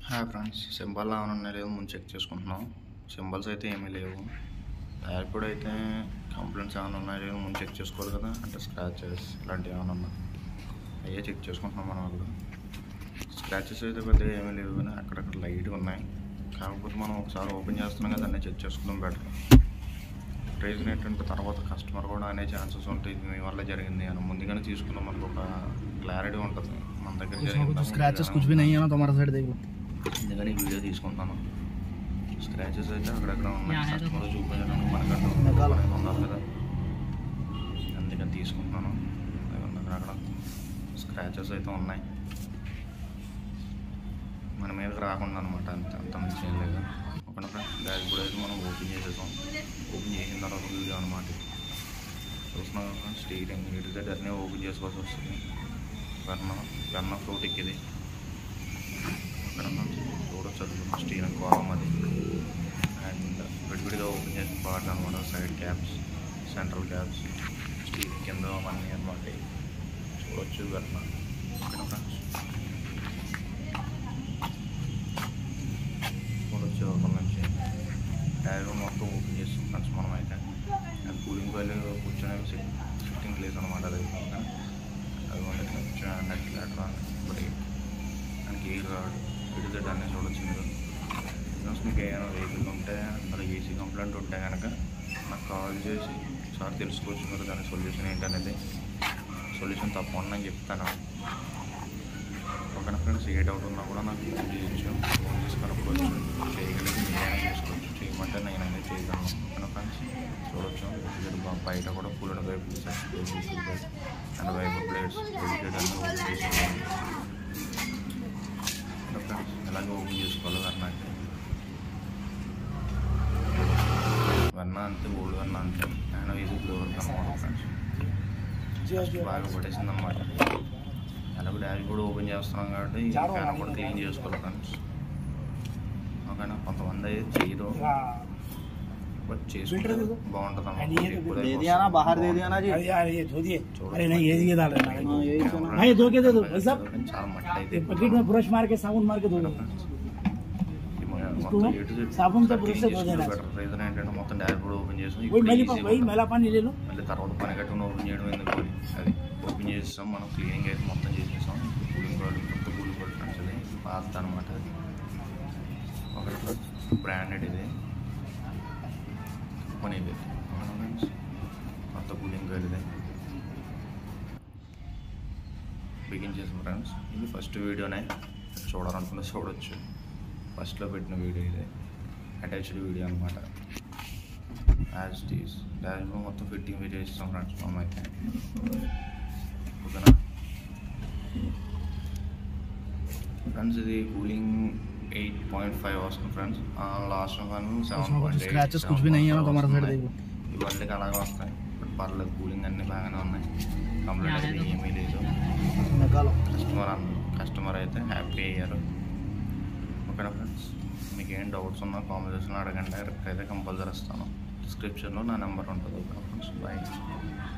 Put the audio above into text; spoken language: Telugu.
హాయ్ ఫ్రెండ్స్ సింబల్ ఏమైనా ఉన్నాయి లేవు ముందు చెక్ చేసుకుంటున్నాం సింబల్స్ అయితే ఏమీ లేవు టైర్ కూడా అయితే కంప్లైంట్స్ ఏమైనా ఉన్నాయి లేవు ముందు చెక్ చేసుకోవాలి కదా అంటే స్క్రాచెస్ ఇలాంటివి ఏమైనా ఉన్నా అయ్యే చెక్ చేసుకుంటున్నాం మనం అక్కడ స్క్రాచెస్ అయితే పెద్దగా ఏమీ లేవు కానీ అక్కడక్కడ లైట్గా ఉన్నాయి కాకపోతే మనం ఒకసారి ఓపెన్ చేస్తున్నాం కదా అన్నీ చెక్ చేసుకుందాం బెటర్ రీజన్ ఏంటంటే తర్వాత కస్టమర్ కూడా అనే ఛాన్సెస్ ఉంటాయి ఇది మీ వల్ల జరిగింది అని ముందుగానే తీసుకున్నాం మనకు ఒక క్లారిటీ ఉంటుంది మన దగ్గర उसमें జరిగిందా, कुछ स्क्रैचेस ముందుగానే कुछ भी नहीं है ना तुम्हारा साइड देख लो అందుకని వీడియో తీసుకుంటాను స్క్రాచెస్ అయితే అక్కడక్కడ ఉన్నాయి యా, ఏదో కస్టమర్ చూపించడానికి మనకంటూ రకాల. మనకి ఉండాలి కదా అందుకని తీసుకుంటున్నాను అదిగోండి అక్కడక్కడ స్క్రాచెస్ అయితే ఉన్నాయి మన మీదకి రాకుండా అనమాట అంత అంత మంచి ఏం లేదు ఒక డాష్ బోర్డ్ అయితే మనం ఓపెన్ చేసేసాం ఓపెన్ చేసిన తర్వాత వీడియో అనమాట చూస్తున్నాం కదా స్టీరింగ్ ఇటు సైడ్ అన్నీ ఓపెన్ చేసుకోవాల్సి వస్తుంది వెన్న వెన్న ఫ్రూట్ ఇది అక్కడ చూడొచ్చు అది స్టీరింగ్ కాలం అది అండ్ విడివిడిగా ఓపెన్ చేసిన పార్ట్ అనమాట side caps central caps steering కింద అవన్నీ అనమాట చూడొచ్చు వెన్న ఇక్కడ ఫ్రెండ్స్ చూడొచ్చు ఒక నుంచి టైర్ మొత్తం ఓపెన్ చేస్తాం ఫ్రెండ్స్ మనం అయితే అది కూలింగ్ కాయిల్ కూర్చొని సిట్టింగ్ ప్లేస్ అనమాట అది పక్కన. అది వంటి కూర్చొని నెట్ లెటర్ ఇప్పుడు దానికి ఎయిర్ రాడు ఇటు అన్నీ చూడొచ్చు మీరు బిజినెస్ మీకు ఏమైనా వెహికల్ ఉంటే అందులో ఏసీ కంప్లైంట్ ఉంటే కనుక నాకు కాల్ చేసి సార్ తెలుసుకోవచ్చు మీరు దాని సొల్యూషన్ ఏంటనేది సొల్యూషన్ తప్పకుండా నేను చెప్తాను ఓకేనా ఫ్రెండ్స్ ఏ డౌట్ ఉన్నా కూడా నాకు ఫోన్ చేయొచ్చు ఫోన్ చేసి కనుక్కోవచ్చు చేయగలిగి నేనైనా చేసుకోవచ్చు చేయమంటే నేనైనా చేయగలను ఓకేనా ఫ్రెండ్స్ చూడొచ్చు ఇది బా- బయట కూడా ఫుల్ అండ్ వైపు అండ్ వైపు ప్లేట్స్ డెడికేట్ అన్నీ ఓపెన్ చేసుకోవాలి ఓకే ఫ్రెండ్స్ ఎలాగో ఓపెన్ చేసుకోవాలి వెన్న అంటే వెన్న అంతే ఓల్డ్ వెన్న అంటే ఆయన ఇది ఫ్లోర్ అనమాట ఫ్రెండ్స్ ఫస్ట్ బాగా పట్టేసింది అనమాట ఎలాగో డాష్ బోర్డ్ ఓపెన్ చేస్తున్నాం కాబట్టి ఈ ఫ్యాన్ కూడా క్లీన్ చేసుకోవాలి ఫ్రెండ్స్ ఓకేనా కొంతమంది అయితే చేయరు బట్ చేసుకుంటే బాగుంటుంది అన్నమాట दे दिया ना बाहर दे दिया ना जी अरे यार ये धो दिए छोड़ो। अरे नहीं ये ये डाल रहे हैं हाँ, यही तो ना। भाई धो के दे दो भाई साहब చాలా మట్టి అయితే ये पैकेट में ब्रश मार के साबुन मार के धो दो మొత్తం ఏ టు జెడ్ साबुन से ब्रश से धो clean देना చేసుకోవాలి better. రీజన్ ఏంటంటే మొత్తం డాష్ బోర్డ్ ఓపెన్ చేసాం वही ఇప్పుడు मैली easy वही ఉంటుంది. मैला पानी ले लो మళ్ళీ తర్వాత పని కట్టుకుని ఓపెన్ చేయడం ఎందుకు అని. అది ఓపెన్ చేసేసాం మనం క్లీనింగ్ అయితే మొత్తం చేసేసాం కూలింగ్ కార్డు కొత్త కూలింగ్ కార్డు ఫ్రెండ్స్ అది పాత అనమాట అది ఒక బ్రాండెడ్ ఇది కంపెనీ ఇది అవునా ఫ్రెండ్స్ కొత్త కూలింగ్ కార్డు ఇది బిగిన్ చేసాం ఫ్రెండ్స్ ఇది ఫస్ట్ వీడియోనే చూడాలనుకుంటే చూడొచ్చు ఫస్ట్లో పెట్టిన వీడియో ఇది అటాచ్డ్ వీడియో అనమాట యాజ్ టీస్ డాష్ బోర్డ్ మొత్తం ఫిట్టింగ్ వీడియో ఇస్తాం ఫ్రెండ్స్ మనం అయితే ఓకేనా ఫ్రెండ్స్ ఇది కూలింగ్ ఎయిట్ పాయింట్ ఫైవ్ వస్తుంది ఫ్రెండ్స్ లాస్ట్ వన్ సెవెన్ उसमें कुछ పాయింట్ स्क्रैचेस कुछ भी नहीं है ना तुम्हारा साइड देख लो ఇవన్నీ అలాగే వస్తాయి బట్ పర్లేదు కూలింగ్ అన్నీ బాగానే ఉన్నాయి కంప్లీట్ అయితే ఏమీ లేదు निकालो కస్టమర్ అన్న కస్టమర్ అయితే హ్యాపీ అయ్యారు ఓకేనా ఫ్రెండ్స్ మీకు ఏం డౌట్స్ ఉన్నా కామెంట్స్లో అడగండి రిప్లై అయితే కంపల్సరీ ఇస్తాను డిస్క్రిప్షన్లో నా నెంబర్ ఉంటుంది ఓకే ఫ్రెండ్స్ బాయ్